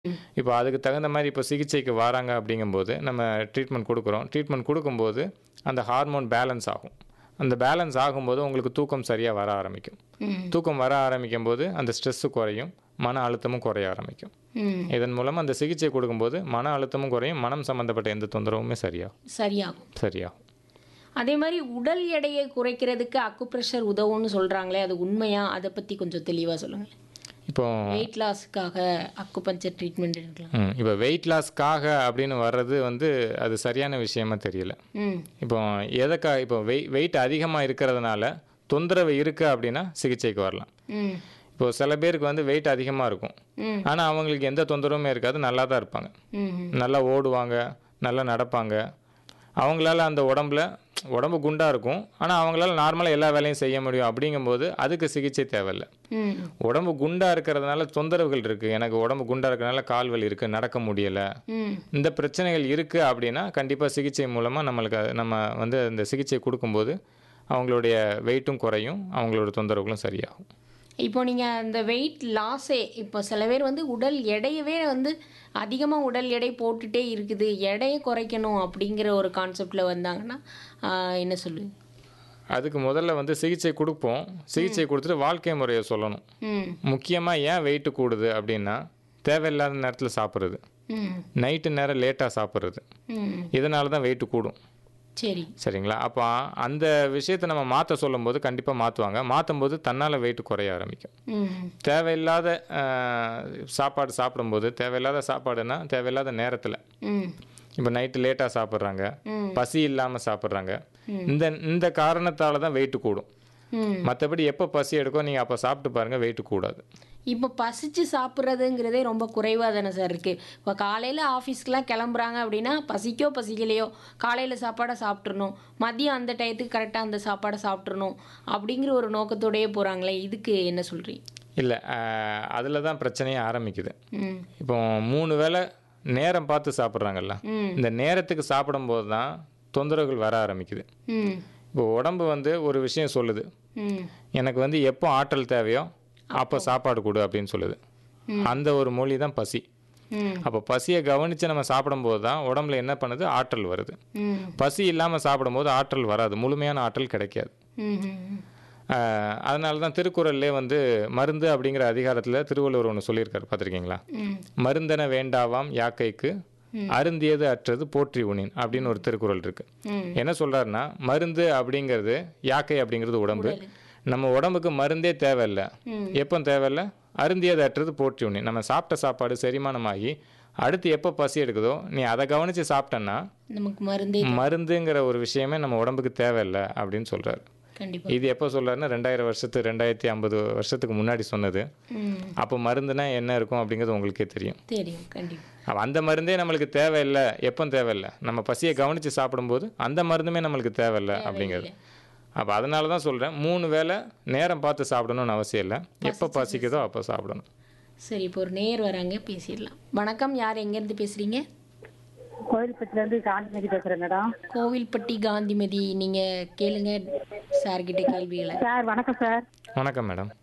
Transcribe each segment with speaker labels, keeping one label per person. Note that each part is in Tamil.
Speaker 1: இப்போ அதுக்கு தகுந்த மாதிரி இப்போ சிகிச்சைக்கு வராங்க அப்படிங்கும்போது நம்ம ட்ரீட்மெண்ட் கொடுக்குறோம் ட்ரீட்மெண்ட் கொடுக்கும்போது அந்த ஹார்மோன் பேலன்ஸ் ஆகும் அந்த பேலன்ஸ் ஆகும்போது உங்களுக்கு தூக்கம் சரியாக வர ஆரம்பிக்கும்
Speaker 2: ம்.
Speaker 1: தூக்கம் வர ஆரம்பிக்கும் போது அந்த ஸ்ட்ரெஸ்ஸு குறையும் மன அழுத்தமும் குறைய ஆரம்பிக்கும்
Speaker 2: ம்.
Speaker 1: இதன் மூலம் அந்த சிகிச்சை கொடுக்கும்போது மன அழுத்தமும் குறையும் மனம் சம்மந்தப்பட்ட எந்த தொந்தரவுமே சரியாகும்
Speaker 2: சரியாகும்
Speaker 1: சரியாகும்
Speaker 2: அதே மாதிரி உடல் எடையை குறைக்கிறதுக்கு அக்குப்ரெஷர் உதவும்னு சொல்றாங்களே அது உண்மையா அதை பத்தி கொஞ்சம் தெளிவா சொல்லுங்க
Speaker 1: இப்போ
Speaker 2: வெயிட் லாஸ்க்காக அக்குபஞ்சர் ட்ரீட்மெண்ட் எடுக்கலாம்
Speaker 1: ம், இப்போ வெயிட் லாஸ்க்காக அப்படின்னு வர்றது வந்து அது சரியான விஷயமா தெரியல
Speaker 2: ம்
Speaker 1: இப்போ எதற்கா இப்போ வெய் வெயிட் அதிகமாக இருக்கிறதுனால தொந்தரவு இருக்குது அப்படின்னா சிகிச்சைக்கு வரலாம்
Speaker 2: ம்
Speaker 1: இப்போ சில பேருக்கு வந்து வெயிட் அதிகமாக இருக்கும்
Speaker 2: ம்
Speaker 1: ஆனால் அவங்களுக்கு எந்த தொந்தரவுமே இருக்காது நல்லா தான் இருப்பாங்க
Speaker 2: ம்
Speaker 1: நல்லா ஓடுவாங்க நல்லா நடப்பாங்க அவங்களால அந்த உடம்புல உடம்பு குண்டாக இருக்கும் ஆனால் அவங்களால நார்மலாக எல்லா வேலையும் செய்ய முடியும் அப்படிங்கும்போது அதுக்கு சிகிச்சை தேவையில்லை
Speaker 2: ம்
Speaker 1: உடம்பு குண்டாக இருக்கிறதுனால தொந்தரவுகள் இருக்குது எனக்கு உடம்பு குண்டாக இருக்கிறதுனால கால் வலி இருக்குது நடக்க முடியலை
Speaker 2: ம்
Speaker 1: இந்த பிரச்சனைகள் இருக்குது அப்படின்னா கண்டிப்பாக சிகிச்சை மூலமாக நம்மளுக்கு அது- நம்ம வந்து அந்த சிகிச்சை கொடுக்கும்போது அவங்களுடைய வெயிட்டும் குறையும் அவங்களோட தொந்தரவுகளும் சரியாகும்
Speaker 2: இப்போ நீங்கள் அந்த வெயிட் லாஸே இப்போ சில பேர் வந்து உடல் எடையவே வந்து அதிகமாக உடல் எடை போட்டுட்டே இருக்குது எடையை குறைக்கணும் அப்படிங்கிற ஒரு கான்செப்டில் வந்தாங்கன்னா ஆஹ், என்ன சொல்லு
Speaker 1: அதுக்கு முதல்ல வந்து சிகிச்சை கொடுப்போம் சிகிச்சை கொடுத்துட்டு வாழ்க்கை முறையை சொல்லணும்
Speaker 2: ம்
Speaker 1: முக்கியமாக ஏன் வெயிட் கூடுது அப்படின்னா தேவையில்லாத நேரத்தில் சாப்பிட்றது
Speaker 2: ம்
Speaker 1: நைட்டு நேரம் லேட்டாக சாப்பிட்றது
Speaker 2: ம்
Speaker 1: இதனால தான் வெயிட் கூடும்
Speaker 2: சரி
Speaker 1: சரிங்களா அப்போ அந்த விஷயத்தை நம்ம மாற்ற சொல்லும்போது கண்டிப்பாக மாற்றுவாங்க மாற்றும் போது தன்னால் வெயிட் குறைய ஆரம்பிக்கும்
Speaker 2: ம்
Speaker 1: தேவையில்லாத அஹ், சாப்பாடு சாப்பிடும்போது தேவையில்லாத சாப்பாடுனா தேவையில்லாத நேரத்தில்
Speaker 2: ம்
Speaker 1: இப்போ நைட்டு லேட்டாக சாப்பிட்றாங்க
Speaker 2: ம்.
Speaker 1: பசி இல்லாமல் சாப்பிட்றாங்க இந்த இந்த காரணத்தால் தான் வெயிட் கூடும்
Speaker 2: ம்
Speaker 1: மற்றபடி எப்போ பசி எடுக்கோ நீங்கள் அப்போ சாப்பிட்டு பாருங்கள் வெயிட் கூடாது
Speaker 2: இப்போ பசிச்சு சாப்பிட்றதுங்கிறதே ரொம்ப குறைவாக தானே சார் இருக்குது இப்போ காலையில் ஆஃபீஸ்க்கெலாம் கிளம்புறாங்க அப்படின்னா பசிக்கோ பசிக்கலையோ காலையில் சாப்பாடை சாப்பிட்றணும் மதியம் அந்த டயத்துக்கு கரெக்டாக அந்த சாப்பாடை சாப்பிட்றணும் அப்படிங்கிற ஒரு நோக்கத்தோடயே போகிறாங்களே இதுக்கு என்ன சொல்கிறீங்க
Speaker 1: இல்லை அதில் தான் பிரச்சனையே ஆரம்பிக்குது
Speaker 2: ம்
Speaker 1: இப்போ மூணு வேளை நேரம் பார்த்து சாப்பிட்றாங்கல்ல
Speaker 2: ம்
Speaker 1: இந்த நேரத்துக்கு சாப்பிடும்போது தான் தொந்தரவுகள் வர ஆரம்பிக்குது
Speaker 2: ம்
Speaker 1: இப்போ உடம்பு வந்து ஒரு விஷயம் சொல்லுது
Speaker 2: ம்
Speaker 1: எனக்கு வந்து எப்போ ஆற்றல் தேவையோ அப்போ சாப்பாடு கொடு அப்படின்னு சொல்லுது அந்த ஒரு மொழி தான் பசி
Speaker 2: ம்
Speaker 1: அப்போ பசியை கவனித்து நம்ம சாப்பிடும்போது தான் உடம்புல என்ன பண்ணுது ஆற்றல் வருது
Speaker 2: ம்
Speaker 1: பசி இல்லாமல் சாப்பிடும்போது ஆற்றல் வராது முழுமையான ஆற்றல் கிடைக்காது
Speaker 2: ம் ம்
Speaker 1: ஆஹ் அதனால தான் திருக்குறள்லே வந்து மருந்து அப்படிங்கிற அதிகாரத்தில் திருவள்ளுவர் ஒன்று சொல்லியிருக்காரு பார்த்துருக்கீங்களா
Speaker 2: ம்
Speaker 1: மருந்தென வேண்டாவாம் யாக்கைக்கு அருந்தியது அற்றது போற்றி உணின் அப்படின்னு ஒரு திருக்குறள் இருக்கு
Speaker 2: ம்
Speaker 1: என்ன சொல்றாருன்னா மருந்து அப்படிங்கிறது யாக்கை அப்படிங்கிறது உடம்பு நம்ம உடம்புக்கு மருந்தே தேவையில்லை
Speaker 2: ம்.
Speaker 1: எப்போ தேவையில்லை அருந்தியது அற்றது போற்றி உண்ணி நம்ம சாப்பிட்ட சாப்பாடு செரிமானமாகி அடுத்து எப்போ பசி எடுக்குதோ நீ அதை கவனித்து சாப்பிட்டன்னா
Speaker 2: நமக்கு மருந்தே
Speaker 1: மருந்துங்கிற ஒரு விஷயமே நம்ம உடம்புக்கு தேவையில்லை அப்படின்னு சொல்றாரு
Speaker 2: கண்டிப்பாக
Speaker 1: இது எப்போ சொல்றாருன்னா ரெண்டாயிரம் வருஷத்து ரெண்டாயிரத்தி ஐம்பது வருஷத்துக்கு முன்னாடி சொன்னது
Speaker 2: ம்
Speaker 1: அப்போ மருந்துனா என்ன இருக்கும் அப்படிங்கிறது உங்களுக்கே தெரியும்
Speaker 2: தெரியும் கண்டிப்பாக
Speaker 1: அப்ப அந்த மருந்தே நம்மளுக்கு தேவையில்லை எப்போ தேவையில்லை நம்ம பசியை கவனித்து சாப்பிடும்போது அந்த மருந்துமே நம்மளுக்கு தேவையில்லை அப்படிங்கிறது அப்போ அதனால தான் சொல்கிறேன் மூணு வேளை நேரம் பார்த்து சாப்பிடணும்னு அவசியம் இல்லை எப்போ பசிக்குதோ அப்போ சாப்பிடணும்
Speaker 2: சரி இப்போ ஒரு நேர் வராங்க பேசிடலாம் வணக்கம் யார் எங்கேருந்து பேசுகிறீங்க
Speaker 3: கோயில்பட்டிலேருந்து காந்திமதி பேசுகிறேன் மேடம்
Speaker 2: கோவில்பட்டி காந்திமதி நீங்கள் கேளுங்க சார்கிட்ட கேள்விகளை
Speaker 3: சார் வணக்கம் சார்
Speaker 1: வணக்கம் மேடம்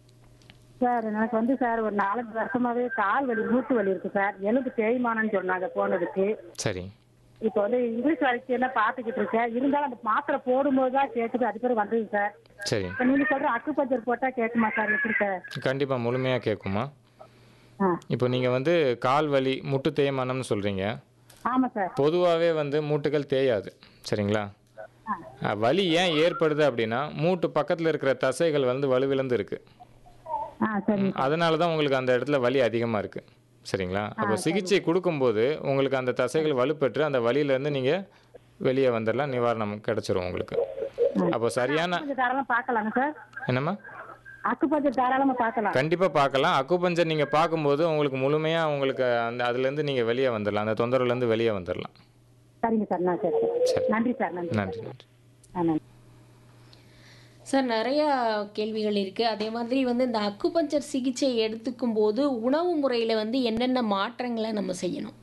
Speaker 3: சார் எனக்கு வந்து சார் ஒரு நாலஞ்சு வருஷமாவே கால் வலி மூட்டு வலி இருக்கு சார் எலும்பு தேய்மானம்னு சொன்னாங்க போனதுக்கு
Speaker 1: சரி
Speaker 3: இப்போ வந்து இங்கிலீஷ் வரைக்கும் என்ன பார்த்துக்கிட்டு இருக்கேன் இருந்தாலும் அந்த மாத்திரை போடும்போது தான் கேட்குது அது பேர் வந்தது சார்
Speaker 1: சரி
Speaker 3: இப்போ நீங்கள் சொல்கிற அக்குபஞ்சர் போட்டால் கேட்குமா சார் எப்படி சார்
Speaker 1: கண்டிப்பாக முழுமையாக கேட்குமா
Speaker 3: ஆ
Speaker 1: இப்போ நீங்கள் வந்து கால் வலி முட்டு தேய்மானம்னு சொல்கிறீங்க
Speaker 3: ஆமாம் சார்
Speaker 1: பொதுவாகவே வந்து மூட்டுகள் தேயாது சரிங்களா அஹ், வலி ஏன் ஏற்படுது அப்படின்னா மூட்டு பக்கத்தில் இருக்கிற தசைகள் வந்து வலுவிழந்து இருக்குது
Speaker 3: ஆ சரி
Speaker 1: அதனால தான் உங்களுக்கு அந்த இடத்துல வலி அதிகமாக இருக்குது சரிங்களா அப்போ சிகிச்சை கொடுக்கும்போது உங்களுக்கு அந்த தசைகள் வலுப்பெற்று அந்த வலியிலேருந்து நீங்கள் வெளியே வந்துடலாம் நிவாரணம் கிடைச்சிரும் உங்களுக்கு அப்போ சரியான
Speaker 3: கொஞ்சம் தாராளமாக பார்க்கலாங்க சார்
Speaker 1: என்னம்மா
Speaker 3: அக்குபஞ்சர் தாராளமாக பார்க்கலாம்
Speaker 1: கண்டிப்பாக பார்க்கலாம் அக்குபஞ்சர் நீங்கள் பார்க்கும்போது உங்களுக்கு முழுமையாக உங்களுக்கு அந்த அதுலேருந்து நீங்கள் வெளியே வந்துடலாம் அந்த தொந்தரவுலேருந்து வெளியே வந்துடலாம்
Speaker 3: சரிங்க சார் நான் சரி
Speaker 1: சரி.
Speaker 3: சார் நன்றி சார் நன்றி
Speaker 1: நன்றி நன்றி
Speaker 3: ஆ நன்றி
Speaker 2: சார் நிறைய கேள்விகள் இருக்குது அதே மாதிரி வந்து இந்த அக்குபஞ்சர் சிகிச்சை எடுத்துக்கும் போது உணவு முறையில் வந்து என்னென்ன மாற்றங்களை நம்ம செய்யணும்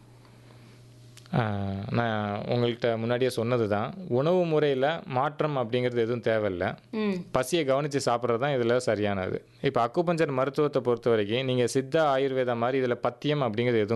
Speaker 1: ஆஹ், நான் உங்கள்கிட்ட முன்னாடியே சொன்னது தான் உணவு முறையில் மாற்றம் அப்படிங்கிறது எதுவும் தேவையில்லை
Speaker 2: ம்
Speaker 1: பசியை கவனித்து சாப்பிட்றது தான் இதில் சரியானது இப்போ அக்குபஞ்சர் மருத்துவத்தை பொறுத்த வரைக்கும் நீங்கள் சித்தா ஆயுர்வேதா மாதிரி இதில் பத்தியம் அப்படிங்கிறது எதுவும்